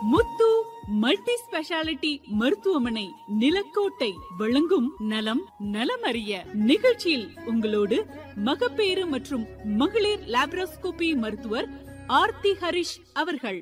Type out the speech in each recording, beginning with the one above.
முத்து multi speciality மருத்துவமனை நிலக்கோட்டை வழங்கும் நலம் நலமறிய நிகழ்ச்சியில் உங்களோடு மகப்பேறு மற்றும் மகளிர் லாப்ரோஸ்கோபி மருத்துவர் ஆர்த்தி ஹரிஷ் அவர்கள்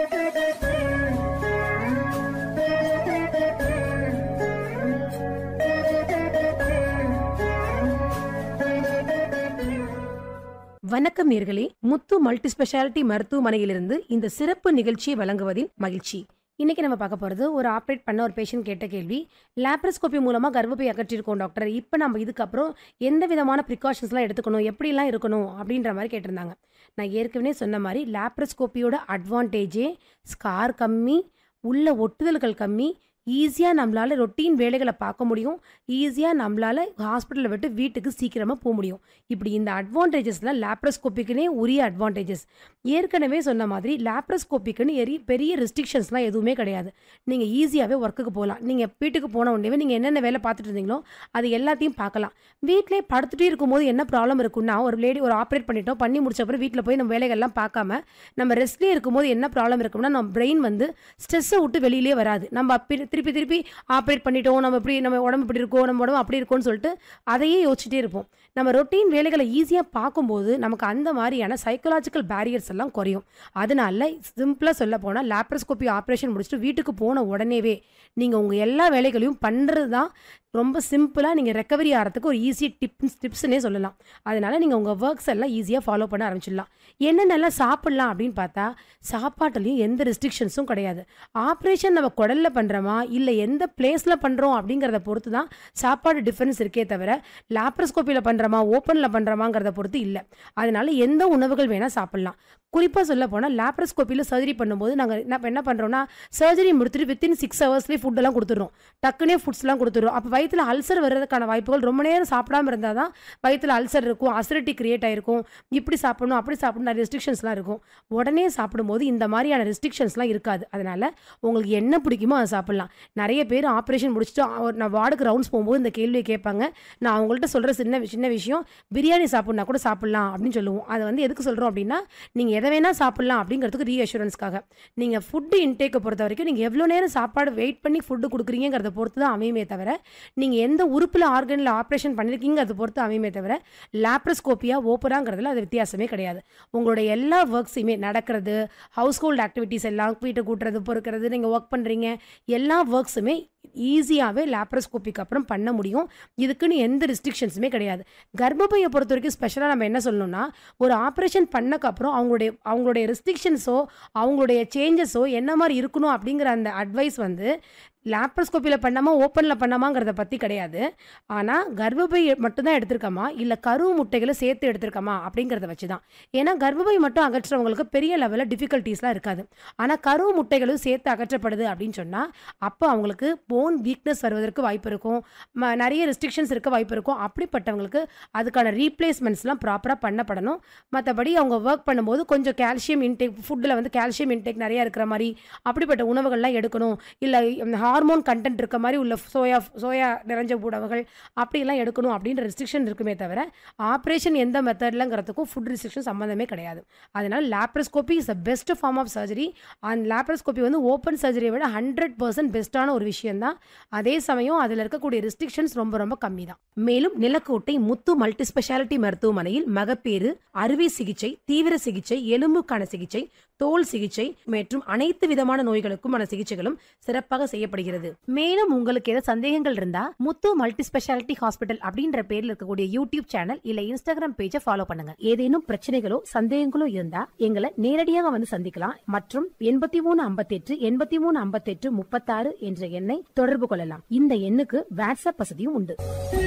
வணக்கம் நேர்களே முத்து மல்டி ஸ்பெஷாலிட்டி மருத்துவமனையிலிருந்து இந்த சிறப்பு நிகழ்ச்சியை வழங்குவதில் மகிழ்ச்சி இன்னைக்கு நம்ம பார்க்க போகிறது ஒரு ஆப்ரேட் பண்ண ஒரு பேஷண்ட் கேட்ட கேள்வி லேப்ரஸ்கோபி மூலமாக கர்ப்பப்பை அகற்றிருக்கோம் டாக்டர் இப்போ நம்ம இதுக்கப்புறம் எந்த விதமான ப்ரிகாஷன்ஸ்லாம் எடுத்துக்கணும் எப்படிலாம் இருக்கணும் அப்படின்ற மாதிரி கேட்டிருந்தாங்க நான் ஏற்கனவே சொன்ன மாதிரி லேப்ரஸ்கோப்பியோட அட்வான்டேஜே ஸ்கார் கம்மி உள்ள ஒட்டுதல்கள் கம்மி ஈஸியாக நம்மளால் ரொட்டீன் வேலைகளை பார்க்க முடியும் ஈஸியாக நம்மளால் ஹாஸ்பிட்டலை விட்டு வீட்டுக்கு சீக்கிரமாக போக முடியும் இப்படி இந்த அட்வான்டேஜஸ்லாம் லேப்ரஸ்கோப்பிக்குனே உரிய அட்வான்டேஜஸ் ஏற்கனவே சொன்ன மாதிரி லேப்ரஸ்கோப்பிக்குன்னு எரி பெரிய ரெஸ்ட்ரிக்ஷன்ஸ்லாம் எதுவுமே கிடையாது நீங்கள் ஈஸியாகவே ஒர்க்குக்கு போகலாம் நீங்கள் வீட்டுக்கு போன உடனே நீங்கள் என்னென்ன வேலை பார்த்துட்டு இருந்தீங்களோ அது எல்லாத்தையும் பார்க்கலாம் வீட்டிலே படுத்துட்டே இருக்கும்போது என்ன ப்ராப்ளம் இருக்குன்னா ஒரு லேடி ஒரு ஆப்ரேட் பண்ணிட்டோம் பண்ணி முடிச்ச அப்புறம் வீட்டில் போய் நம்ம வேலைகள்லாம் பார்க்காம நம்ம ரெஸ்ட்லேயே இருக்கும்போது என்ன ப்ராப்ளம் இருக்கும்னா நம்ம பிரெயின் வந்து ஸ்ட்ரெஸ்ஸை விட்டு வெளியிலே வராது நம்ம அப்பி- திருப்பி திருப்பி ஆப்ரேட் பண்ணிட்டோம் நம்ம இப்படி நம்ம உடம்பு இப்படி இருக்கோம் நம்ம உடம்பு அப்படி இருக்கோம்னு சொல்லிட்டு அதையே யோசிச்சுட்டே இருப்போம் நம்ம ரொட்டீன் வேலைகளை ஈஸியாக பார்க்கும்போது நமக்கு அந்த மாதிரியான சைக்கலாஜிக்கல் பேரியர்ஸ் எல்லாம் குறையும் அதனால சிம்பிளாக சொல்ல போனால் லேப்ரஸ்கோபி ஆப்ரேஷன் முடிச்சுட்டு வீட்டுக்கு போன உடனேவே நீங்கள் உங்கள் எல்லா வேலைகளையும் பண்ணுறது தான் ரொம்ப சிம்பிளாக நீங்கள் ரெக்கவரி ஆகிறதுக்கு ஒரு ஈஸி டிப்ஸ் டிப்ஸ்னே சொல்லலாம் அதனால நீங்கள் உங்கள் ஒர்க்ஸ் எல்லாம் ஈஸியாக ஃபாலோ பண்ண ஆரம்பிச்சிடலாம் என்னென்னலாம் சாப்பிட்லாம் அப்படின்னு பார்த்தா சாப்பாட்டுலேயும் எந்த ரெஸ்ட்ரிக்ஷன்ஸும் கிடையாது ஆப்ரேஷன் நம்ம குடல்ல பண்ணுறோமா இல்லை எந்த பிளேஸில் பண்ணுறோம் அப்படிங்கிறத பொறுத்து தான் சாப்பாடு டிஃப்ரென்ஸ் இருக்கே தவிர லாப்ரஸ்கோப்பியில் பண்ணுறோமா ஓப்பனில் பண்ணுறோமாங்கிறத பொறுத்து இல்லை அதனால எந்த உணவுகள் வேணால் சாப்பிட்லாம் குறிப்பாக சொல்ல போனால் லேப்ரஸ்கோப்பியில் சர்ஜரி பண்ணும்போது நாங்கள் என்ன என்ன பண்ணுறோம்னா சர்ஜரி முடிச்சுட்டு வித்தின் சிக்ஸ் ஹவர்ஸ்லேயே ஃபுட்டெல்லாம் கொடுத்துட்றோம் டக்குனே ஃபுட்ஸ்லாம் கொடுத்துட்றோம் அப்போ வயிற்றில் அல்சர் வர்றதுக்கான வாய்ப்புகள் ரொம்ப நேரம் சாப்பிடாம இருந்தால் தான் வயிற்றில் அல்சர் இருக்கும் அசிடிட்டி கிரியேட் ஆயிருக்கும் இப்படி சாப்பிடணும் அப்படி சாப்பிடணும் நிறைய ரெஸ்ட்ரிக்ஷன்ஸ்லாம் இருக்கும் உடனே சாப்பிடும்போது இந்த மாதிரியான ரெஸ்ட்ரிக்ஷன்ஸ்லாம் இருக்காது அதனால உங்களுக்கு என்ன பிடிக்குமோ அதை சாப்பிட்லாம் நிறைய பேர் ஆப்ரேஷன் முடிச்சுட்டு அவ- நான் வார்டுக்கு ரவுண்ட்ஸ் போகும்போது இந்த கேள்வியை கேட்பாங்க நான் அவங்கள்ட்ட சொல்கிற சின்ன சின்ன விஷயம் பிரியாணி சாப்பிட்னா கூட சாப்பிட்லாம் அப்படின்னு சொல்லுவோம் அதை வந்து எதுக்கு சொல்கிறோம் அப்படின்னா நீங்கள் எதை வேணால் சாப்பிட்லாம் அப்படிங்கிறதுக்கு ரீஅஷூரன்ஸ்க்காக நீங்கள் ஃபுட்டு இன்டேக்கை பொறுத்த வரைக்கும் நீங்கள் எவ்வளோ நேரம் சாப்பாடு வெயிட் பண்ணி ஃபுட்டு கொடுக்குறீங்கிறத பொறுத்து தான் அமையுமே தவிர நீங்கள் எந்த உறுப்பில் ஆர்கனில் ஆப்ரேஷன் பண்ணியிருக்கீங்கிறத பொறுத்து அமையுமே தவிர லேப்ரஸ்கோப்பியா ஓப்பராங்கிறதுல அது வித்தியாசமே கிடையாது உங்களோட எல்லா ஒர்க்ஸையுமே நடக்கிறது ஹவுஸ் ஹோல்ட் ஆக்டிவிட்டீஸ் எல்லாம் வீட்டை கூட்டுறது பொறுக்கிறது நீங்கள் ஒர்க் பண்ணுறீங்க எல்லா ஒர்க்ஸுமே ஈஸியாகவே லேப்ரஸ்கோப்பிக்கு அப்புறம் பண்ண முடியும் இதுக்குன்னு எந்த ரெஸ்ட்ரிக்ஷன்ஸுமே கிடையாது கர்ப்பப்பையை பொறுத்த வரைக்கும் ஸ்பெஷலாக நம்ம என்ன சொல்லணும்னா ஒரு ஆப்ரேஷன் பண்ணக்கப்புறம் அவங்களுடைய அவங்களுடைய ரெஸ்ட்ரிக்ஷன்ஸோ அவங்களுடைய சேஞ்சஸோ என்ன மாதிரி இருக்கணும் அப்படிங்கிற அந்த அட்வைஸ் வந்து லேப்ரஸ்கோப்பியில் பண்ணாமல் ஓப்பனில் பண்ணாமாங்கிறத பற்றி கிடையாது ஆனால் கர்ப்பப்பை மட்டும்தான் எடுத்திருக்கமா இல்லை கரு முட்டைகளை சேர்த்து எடுத்திருக்கமா அப்படிங்கிறத வச்சு தான் ஏன்னா கர்ப்பப்பை மட்டும் அகற்றுறவங்களுக்கு பெரிய லெவலில் டிஃபிகல்ட்டிஸ்லாம் இருக்காது ஆனால் கரு முட்டைகளும் சேர்த்து அகற்றப்படுது அப்படின்னு சொன்னால் அப்போ அவங்களுக்கு போன் வீக்னஸ் வருவதற்கு வாய்ப்பு இருக்கும் ம- நிறைய ரெஸ்ட்ரிக்ஷன்ஸ் இருக்க வாய்ப்பு இருக்கும் அப்படிப்பட்டவங்களுக்கு அதுக்கான ரீப்ளேஸ்மெண்ட்ஸ்லாம் ப்ராப்பராக பண்ணப்படணும் மற்றபடி அவங்க ஒர்க் பண்ணும்போது கொஞ்சம் கால்சியம் இன்டேக் ஃபுட்டில் வந்து கால்சியம் இன்டேக் நிறையா இருக்கிற மாதிரி அப்படிப்பட்ட உணவுகள்லாம் எடுக்கணும் இல்லை ஹார்மோன் கண்டென்ட் இருக்க மாதிரி உள்ள சோயா சோயா நிறைஞ்ச உணவுகள் அப்படிலாம் எடுக்கணும் அப்படின்ற ரெஸ்ட்ரிக்ஷன் இருக்குமே தவிர ஆப்ரேஷன் எந்த மெத்தட்லங்கிறதுக்கும் ஃபுட் ரெஸ்ட்ரிக்ஷன் சம்மந்தமே கிடையாது அதனால் laparoscopy is the best form of surgery அந்த லேப்ரஸ்கோபி வந்து ஓப்பன் சர்ஜரியை விட ஹண்ட்ரட் பர்சன்ட் பெஸ்ட்டான ஒரு விஷயம் தான் அதே சமயம் அதில் இருக்கக்கூடிய ரெஸ்ட்ரிக்ஷன்ஸ் ரொம்ப ரொம்ப கம்மி தான் மேலும் நிலக்கோட்டை முத்து மல்டி ஸ்பெஷாலிட்டி மருத்துவமனையில் மகப்பேறு அறுவை சிகிச்சை தீவிர சிகிச்சை எலும்புக்கான சிகிச்சை தோல் சிகிச்சை மற்றும் அனைத்து விதமான நோய்களுக்குமான சிகிச்சைகளும் சிறப்பாக செய்யப்படுகிறது மேலும் உங்களுக்கு ஏதாவது சந்தேகங்கள் இருந்தா முத்து மல்டி ஸ்பெஷாலிட்டி ஹாஸ்பிட்டல் அப்படின்ற பேர்ல இருக்கக்கூடிய யூடியூப் சேனல் இல்ல இன்ஸ்டாகிராம் பேஜை ஃபாலோ பண்ணுங்க ஏதேனும் பிரச்சனைகளோ சந்தேகங்களோ இருந்தா எங்களை நேரடியாக வந்து சந்திக்கலாம் மற்றும் எண்பத்தி மூணு ஐம்பத்தெட்டு எண்பத்தி மூணு ஐம்பத்தெட்டு முப்பத்தாறு என்ற எண்ணை தொடர்பு கொள்ளலாம் இந்த எண்ணுக்கு வாட்ஸ்அப் வசதியும் உண்டு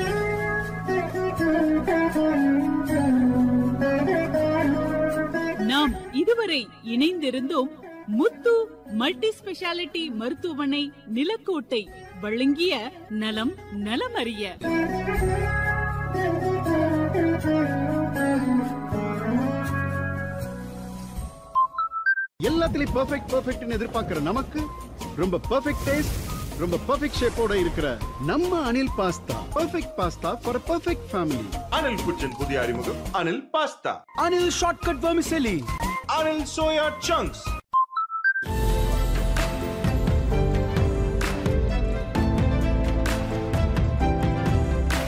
நாம் இதுவரை இணைந்திருந்தோம் முத்து மல்டி ஸ்பெஷாலிட்டி மருத்துவமனை நிலக்கோட்டை வழங்கிய நலம் நலமறிய எல்லாத்துலயும் பெர்ஃபெக்ட் பெர்ஃபெக்ட்னு எதிர்பார்க்கிற நமக்கு ரொம்ப பெர்ஃபெக்ட் டேஸ்ட் ரொம்ப பெர்ஃபெக்ட் ஷேப்போட இருக்கிற நம்ம Anil pasta perfect pasta for perfect family Anil kitchen புதிய அறிமுகம் Anil pasta Anil Shortcut Vermicelli. Anil soya chunks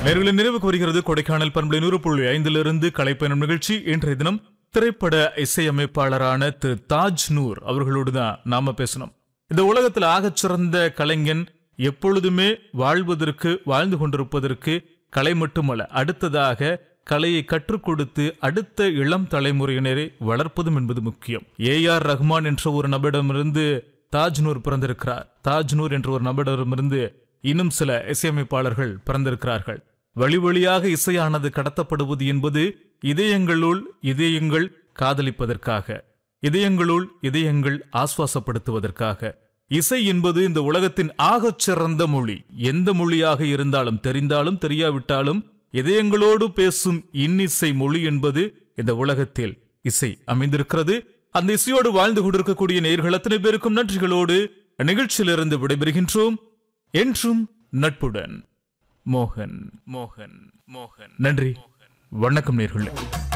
நேர்களின் நிறைவுக்கு வருகிறது கொடைக்கானல் பண்பலை நூறு புள்ளி ஐந்திலிருந்து கலைப்பயணம் நிகழ்ச்சி இன்றைய தினம் திரைப்பட இசையமைப்பாளரான திரு தாஜ் நூர் அவர்களோடு தான் நாம பேசணும் இந்த உலகத்தில் ஆகச் சிறந்த கலைஞன் எப்பொழுதுமே வாழ்வதற்கு வாழ்ந்து கொண்டிருப்பதற்கு கலை மட்டுமல்ல அடுத்ததாக கலையை கற்றுக் கொடுத்து அடுத்த இளம் தலைமுறையினரை வளர்ப்பதும் என்பது முக்கியம் ஏ ஆர் ரஹ்மான் என்ற ஒரு நபரிடமிருந்து தாஜ்நூர் பிறந்திருக்கிறார் தாஜ்நூர் என்ற ஒரு நபரிடமிருந்து இன்னும் சில இசையமைப்பாளர்கள் பிறந்திருக்கிறார்கள் வழி வழியாக இசையானது கடத்தப்படுவது என்பது இதயங்களுள் இதயங்கள் காதலிப்பதற்காக இதயங்களுள் இதயங்கள் ஆஸ்வாசப்படுத்துவதற்காக இசை என்பது இந்த உலகத்தின் ஆகச் சிறந்த மொழி எந்த மொழியாக இருந்தாலும் தெரிந்தாலும் தெரியாவிட்டாலும் இதயங்களோடு பேசும் இன்னிசை மொழி என்பது இந்த உலகத்தில் இசை அமைந்திருக்கிறது அந்த இசையோடு வாழ்ந்து கொண்டிருக்கக்கூடிய நேர்கள் அத்தனை பேருக்கும் நன்றிகளோடு நிகழ்ச்சியிலிருந்து விடைபெறுகின்றோம் என்றும் நட்புடன் மோகன் மோகன் மோகன் நன்றி வணக்கம் நேர்களே